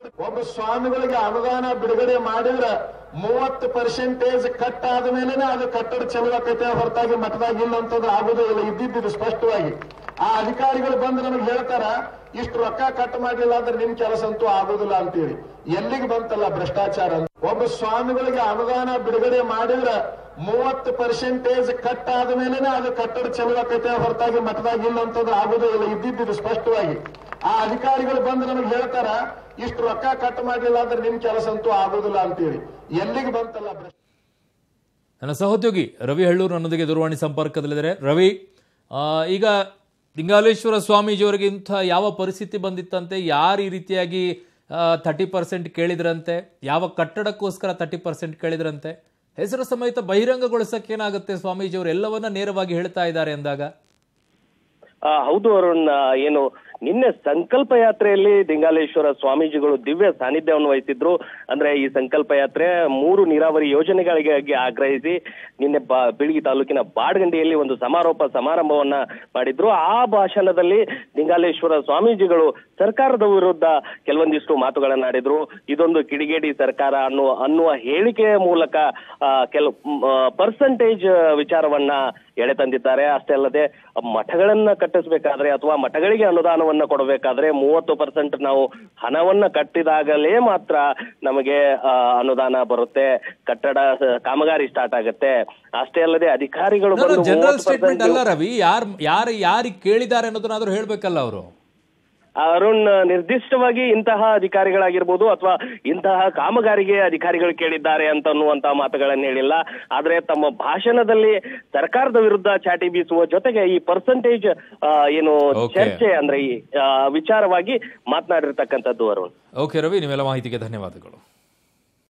ಒಬ್ಬ ಸ್ವಾಮಿಗಳಿಗೆ ಅನುದಾನ ಬಿಡುಗಡೆ ಮಾಡಿದ್ರ ಮೂವತ್ತು ಪರ್ಸೆಂಟೇಜ್ ಕಟ್ ಆದ್ಮೇಲೆ ಅದು ಕಟ್ಟಡ ಚಲುವಾಕೈತೆ ಹೊರತಾಗಿ ಮಠದಾಗ ಇಲ್ಲ ಅಂತಂದ್ರೆ ಆಗುದೇ ಇಲ್ಲ ಇದ್ದಿದ್ದು ಸ್ಪಷ್ಟವಾಗಿ ಆ ಅಧಿಕಾರಿಗಳು ಬಂದು ನಮಗೆ ಹೇಳ್ತಾರ ಇಷ್ಟು ರೊಕ್ಕ ಕಟ್ ಮಾಡಲಿಲ್ಲ ಅಂದ್ರೆ ನಿಮ್ ಕೆಲಸ ಅಂತೂ ಆಗುದಿಲ್ಲ ಅಂತೇಳಿ ಎಲ್ಲಿಗೆ ಬಂತಲ್ಲ ಭ್ರಷ್ಟಾಚಾರ ಅಂತ? ಒಬ್ಬ ಸ್ವಾಮಿಗಳಿಗೆ ಅನುದಾನ ಬಿಡುಗಡೆ ಮಾಡಿದ್ರ ಮೂವತ್ತು ಪರ್ಸೆಂಟೇಜ್ ಕಟ್ ಆದ್ಮೇಲೆ ಅದು ಕಟ್ಟಡ ಚಲುವಾಕೈತೆ ಹೊರತಾಗಿ ಮಠದಾಗ ಇಲ್ಲ ಅಂತಂದ್ರೆ ಆಗುದೇ ಇಲ್ಲ ಇದ್ದಿದ್ದು ಸ್ಪಷ್ಟವಾಗಿ ಆ ಅಧಿಕಾರಿಗಳು ಬಂದು ನಮಗೆ ಹೇಳ್ತಾರ ಇಷ್ಟು ರೊಕ್ಕ ಕಟ್ ಮಾಡಲಿಲ್ಲ ಅಂದ್ರೆ ನಿಮ್ ಕೆಲಸ ಅಂತೂ ಆಗುದಿಲ್ಲ ಅಂತೇಳಿ ಎಲ್ಲಿಗೆ ಬಂತಲ್ಲ ಭ್ರಷ್ಟ ನನ್ನ ಸಹೋದ್ಯೋಗಿ ರವಿ ಹಳ್ಳೂರು ನನ್ನೊಂದಿಗೆ ದೂರವಾಣಿ ಸಂಪರ್ಕದಲ್ಲಿದ್ದಾರೆ ರವಿ ಆ, ಈಗ ಲಿಂಗಾಲೇಶ್ವರ ಸ್ವಾಮೀಜಿಯವರಿಗೆ ಇಂಥ ಯಾವ ಪರಿಸ್ಥಿತಿ ಬಂದಿತ್ತಂತೆ ಯಾರು ಈ ರೀತಿಯಾಗಿ ತರ್ಟಿ ಪರ್ಸೆಂಟ್ ಕೇಳಿದ್ರಂತೆ ಯಾವ ಕಟ್ಟಡಕ್ಕೋಸ್ಕರ ತರ್ಟಿ ಪರ್ಸೆಂಟ್ ಕೇಳಿದ್ರಂತೆ ಹೆಸರು ಸಮೇತ ಬಹಿರಂಗಗೊಳಿಸಕ್ಕೆ ಏನಾಗುತ್ತೆ ಸ್ವಾಮೀಜಿಯವರು ಎಲ್ಲವನ್ನ ನೇರವಾಗಿ ಹೇಳ್ತಾ ಇದ್ದಾರೆ ಅಂದಾಗ ಆ, ಹೌದು ಅರುಣ್ ಆ, ಏನು ನಿನ್ನೆ ಸಂಕಲ್ಪ ಯಾತ್ರೆಯಲ್ಲಿ ದಿಂಗಾಲೇಶ್ವರ ಸ್ವಾಮೀಜಿಗಳು ದಿವ್ಯ ಸಾನ್ನಿಧ್ಯವನ್ನು ವಹಿಸಿದ್ರು ಅಂದ್ರೆ ಈ ಸಂಕಲ್ಪ ಯಾತ್ರೆ ಮೂರು ನೀರಾವರಿ ಯೋಜನೆಗಳಿಗೆ ಆಗ್ರಹಿಸಿ ನಿನ್ನೆ ಬಾ ಬೀಳಗಿ ತಾಲೂಕಿನ ಬಾಡ್ಗಂಡಿಯಲ್ಲಿ ಒಂದು ಸಮಾರೋಪ ಸಮಾರಂಭವನ್ನ ಮಾಡಿದ್ರು ಆ ಭಾಷಣದಲ್ಲಿ ದಿಂಗಾಲೇಶ್ವರ ಸ್ವಾಮೀಜಿಗಳು ಸರ್ಕಾರದ ವಿರುದ್ಧ ಕೆಲವೊಂದಿಷ್ಟು ಮಾತುಗಳನ್ನಾಡಿದ್ರು ಇದೊಂದು ಕಿಡಿಗೇಡಿ ಸರ್ಕಾರ ಅನ್ನುವ ಅನ್ನುವ ಹೇಳಿಕೆಯ ಮೂಲಕ ಆ, ಕೆಲವು ಪರ್ಸೆಂಟೇಜ್ ವಿಚಾರವನ್ನ ಎಳೆ ತಂದಿದ್ದಾರೆ ಅಷ್ಟೇ ಅಲ್ಲದೆ ಮಠಗಳನ್ನ ಕಟ್ಟಿಸ್ಬೇಕಾದ್ರೆ ಅಥವಾ ಮಠಗಳಿಗೆ ಅನುದಾನವನ್ನ ಕೊಡಬೇಕಾದ್ರೆ ಮೂವತ್ತು ಪರ್ಸೆಂಟ್ ನಾವು ಹಣವನ್ನ ಕಟ್ಟಿದಾಗಲೇ ಮಾತ್ರ ನಮಗೆ ಆ, ಅನುದಾನ ಬರುತ್ತೆ ಕಟ್ಟಡ ಸ- ಕಾಮಗಾರಿ ಸ್ಟಾರ್ಟ್ ಆಗುತ್ತೆ ಅಷ್ಟೇ ಅಲ್ಲದೆ ಅಧಿಕಾರಿಗಳು ಬಂದು ಜನರಲ್ 30% ಸ್ಟೇಟ್ಮೆಂಟ್ ಅಲ್ಲ ರವಿ ಯಾರು ಯಾರು ಯಾರಿಗೆ ಕೇಳಿದ್ದಾರೆ ಅನ್ನೋದನ್ನಾದ್ರೂ ಹೇಳ್ಬೇಕಲ್ಲ ಅವರು ಅರುಣ್ ನಿರ್ದಿಷ್ಟವಾಗಿ ಇಂತಹ ಅಧಿಕಾರಿಗಳಾಗಿರ್ಬೋದು ಅಥವಾ ಇಂತಹ ಕಾಮಗಾರಿಗೆ ಅಧಿಕಾರಿಗಳು ಕೇಳಿದ್ದಾರೆ ಅಂತ ಅನ್ನುವಂತಹ ಮಾತುಗಳನ್ನ ಹೇಳಿಲ್ಲ ಆದ್ರೆ ತಮ್ಮ ಭಾಷಣದಲ್ಲಿ ಸರ್ಕಾರದ ವಿರುದ್ಧ ಚಾಟಿ ಬೀಸುವ ಜೊತೆಗೆ ಈ ಪರ್ಸೆಂಟೇಜ್ ಏನು Okay. ಚರ್ಚೆ ಅಂದ್ರೆ ಈ ಆ, ವಿಚಾರವಾಗಿ ಮಾತನಾಡಿರ್ತಕ್ಕಂಥದ್ದು ಅರುಣ್ ಓಕೆ ರವಿ ನಿಮ್ಮೆಲ್ಲ ಮಾಹಿತಿಗೆ ಧನ್ಯವಾದಗಳು